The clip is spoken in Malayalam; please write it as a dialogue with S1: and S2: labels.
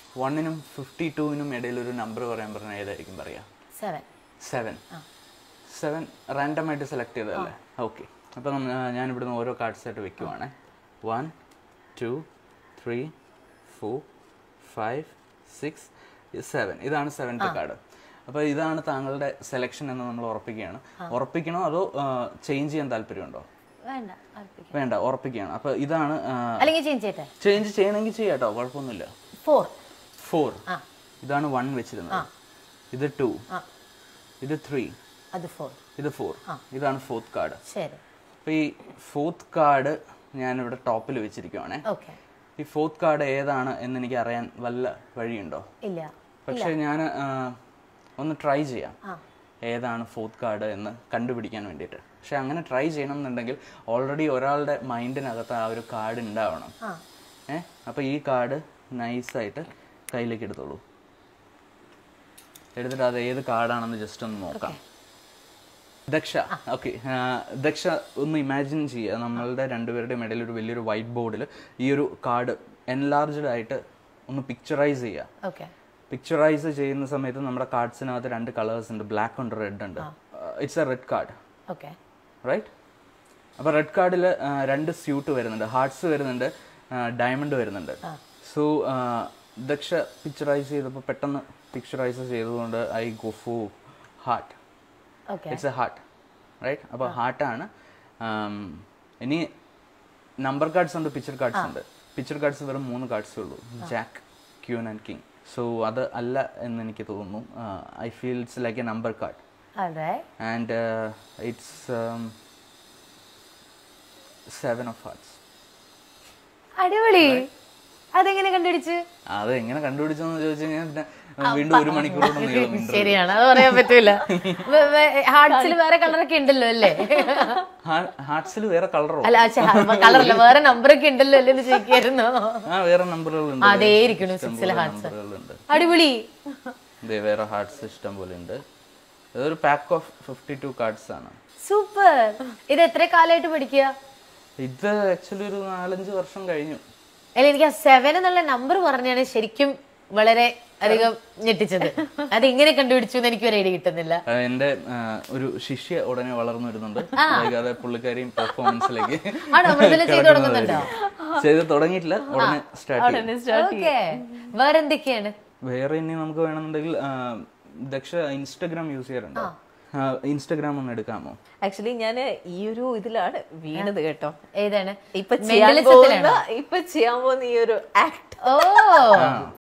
S1: വണ്ണിനും ഫിഫ്റ്റി ടൂവിനും ഇടയിൽ ഒരു നമ്പർ പറയാൻ പറഞ്ഞാൽ ഏതായിരിക്കും പറയാ
S2: സെവൻ
S1: സെവൻ സെവൻ റാൻഡമായിട്ട് സെലക്ട് ചെയ്തതല്ലേ ഓക്കെ അപ്പം നമ്മ ഞാൻ ഇവിടുന്ന് ഓരോ കാർഡ്സ് ആയിട്ട് വെക്കുവാണ് one two three four five six seven ഇതാണ് സെവൻത്ത് കാർഡ് അപ്പോൾ ഇതാണ് താങ്കളുടെ സെലക്ഷൻ എന്ന് നമ്മൾ ഉറപ്പിക്കുകയാണ് ഉറപ്പിക്കണോ അതോ ചേഞ്ച് ചെയ്യാൻ താല്പര്യമുണ്ടോ
S2: വേണ്ട അടുപ്പിക്കാം.
S1: വേണ്ട ഉറപ്പിക്കുകയാണ് അപ്പോൾ ഇതാണ്
S2: അല്ലെങ്കിൽ ചേഞ്ച് ചെയ്യട്ടെ
S1: ചേഞ്ച് ചെയ്യണമെങ്കിൽ ചെയ്യാം കേട്ടോ കുഴപ്പമൊന്നുമില്ല
S2: ഫോർ
S1: ഫോർ
S2: ആ
S1: ഇതാണ് വൺ വെച്ചിരുന്നത് ഇത് ടു
S2: ആ
S1: ഇത് ത്രീ
S2: അത് ഫോർ
S1: ഇത് ഫോർ ഇതാണ് ഫോർത്ത് കാർഡ്
S2: ശരി
S1: അപ്പോൾ ഈ ഫോർത്ത് കാർഡ് ഞാനിവിടെ ടോപ്പിൽ വെച്ചിരിക്കുവാണേ
S2: ഓക്കെ
S1: ഈ ഫോർത്ത് കാർഡ് ഏതാണ് എന്ന് എനിക്ക് അറിയാൻ വല്ല വഴിയുണ്ടോ
S2: ഇല്ല
S1: പക്ഷേ ഞാൻ ഒന്ന് ട്രൈ ചെയ്യാം
S2: ആ
S1: ഏതാണ് ഫോർത്ത് കാർഡ് എന്ന് കണ്ടുപിടിക്കാൻ വേണ്ടിയിട്ട് പക്ഷെ അങ്ങനെ ട്രൈ ചെയ്യണം എന്നുണ്ടെങ്കിൽ ഓൾറെഡി ഒരാളുടെ മൈൻഡിനകത്ത് ആ ഒരു കാർഡ് ഉണ്ടാവണം
S2: ആ
S1: ഏ അപ്പോൾ ഈ കാർഡ് നൈസായിട്ട് കയ്യിലേക്ക് എടുത്തോളൂ എടുത്തിട്ട് അത് ഏത് കാർഡാണെന്ന് ജസ്റ്റ് ഒന്ന് നോക്കാം ദക്ഷ ഓക്കെ ദക്ഷ ഒന്ന് ഇമാജിൻ ചെയ്യുക നമ്മളുടെ രണ്ടുപേരുടെയും ഇടയിൽ ഒരു വലിയൊരു വൈറ്റ് ബോർഡിൽ ഈ ഒരു കാർഡ് എൻലാർജ്ഡ് ആയിട്ട് ഒന്ന് പിക്ചറൈസ് ചെയ്യുക
S2: ഓക്കെ
S1: പിക്ചറൈസ് ചെയ്യുന്ന സമയത്ത് നമ്മുടെ കാർഡ്സിനകത്ത് രണ്ട് കളേഴ്സ് ഉണ്ട് ബ്ലാക്ക് ഉണ്ട് റെഡ് ഉണ്ട് it's a red card
S2: okay
S1: right അപ്പോൾ റെഡ് കാർഡിൽ രണ്ട് സ്യൂട്ട് വരുന്നുണ്ട് ഹാർട്സ് വരുന്നുണ്ട് ഡയമണ്ട് വരുന്നുണ്ട് സോ ദക്ഷ പിക്ചറൈസ് ചെയ്തപ്പോൾ പെട്ടെന്ന് പിക്ചറൈസ് ചെയ്തതുകൊണ്ട് I go for heart
S2: okay
S1: it's a heart right അപ്പോൾ ഹാർട്ടാണ് ഇനി നമ്പർ കാർഡ്സ് ഉണ്ട് പിക്ചർ കാർഡ്സ് ഉണ്ട് പിക്ചർ കാർഡ്സ് വെറും മൂന്ന് കാർഡ്സേ ഉള്ളൂ jack queen and king so അത് അല്ല എന്ന് എനിക്ക് തോന്നുന്നു I feel it's like a number card
S2: അതെ
S1: and uh, it's um, seven of hearts.
S2: അടിപൊളി അതെങ്ങനെ കണ്ടുപിടിച്ച്
S1: അത് എങ്ങനെ കണ്ടുപിടിച്ചെന്ന് ചോദിച്ചു കഴിഞ്ഞാൽ പിന്നെ വീണ്ടും ഒരു മണിക്കൂറോട് നീളും interview.
S2: ശരിയാണ് അത് പറയാൻ പറ്റൂല ഹാർട്സിൽ വേറെ കളറൊക്കെ ഉണ്ടല്ലോ അല്ലേ
S1: ഹാ- ഹാർട്സിൽ വേറെ കളറോ
S2: അല്ല കളറല്ല വേറെ നമ്പറൊക്കെ ഉണ്ടല്ലോ അല്ലേ എന്ന് ചോദിക്കായിരുന്നു
S1: ആ വേറെ നമ്പറുകളുണ്ട്
S2: അതേ ഇരിക്കണു സിക്സിലെ ഹാർട്സ്
S1: നമ്പറുകളുണ്ട്
S2: അടിപൊളി
S1: ദേ വേറെ ഹാർട്സ് ഇഷ്ടം പോലെ ഉണ്ട് ഇതൊരു pack of fifty two cards ആണ്
S2: സൂപ്പർ ഇത് എത്ര കാലമായിട്ട് പഠിക്കുക
S1: ഇത് ആക്ച്വലി ഒരു നാലഞ്ച് വർഷം കഴിഞ്ഞു
S2: അല്ല എനിക്ക് ആ സെവൻ എന്നുള്ള നമ്പർ പറഞ്ഞാണ് ശരിക്കും വളരെ അധികം ഞെട്ടിച്ചത് അത് ഇങ്ങനെ കണ്ടുപിടിച്ചു എന്ന് എനിക്ക് ഒരു ഐഡിയ കിട്ടുന്നില്ല
S1: ആ, എന്റെ ആ, ഒരു ശിഷ്യ ഉടനെ വളർന്നു വരുന്നുണ്ട് വൈകാതെ പുള്ളിക്കാരിയും പെർഫോമൻസിലേക്ക്
S2: ആണോ മൃദുല ചെയ്ത് തുടങ്ങുന്നുണ്ടോ
S1: ചെയ്ത് തുടങ്ങിയിട്ടില്ല ഉടനെ സ്റ്റാർട്ട് ചെയ്യും
S2: ഓക്കെ വേറെന്തൊക്കെയാണ്
S1: വേറെ ഇനി നമുക്ക് വേണമെന്നുണ്ടെങ്കിൽ ആ, ദക്ഷ ഇൻസ്റ്റഗ്രാം യൂസ് ചെയ്യാറുണ്ടോ ഇൻസ്റ്റഗ്രാം ഒന്ന് എടുക്കാമോ
S3: ആക്ച്വലി ഞാൻ ഈ ഒരു ഇതിലാണ് വീണത് കേട്ടോ
S2: ഏതാണ്
S3: ഇപ്പൊ ചെയ്യാൻ
S2: Mentalism-ത്തിലാണോ?
S3: പോകുന്ന ഇപ്പൊ ചെയ്യാൻ പോകുന്ന ഈ ഒരു ആക്ട്
S2: ഓ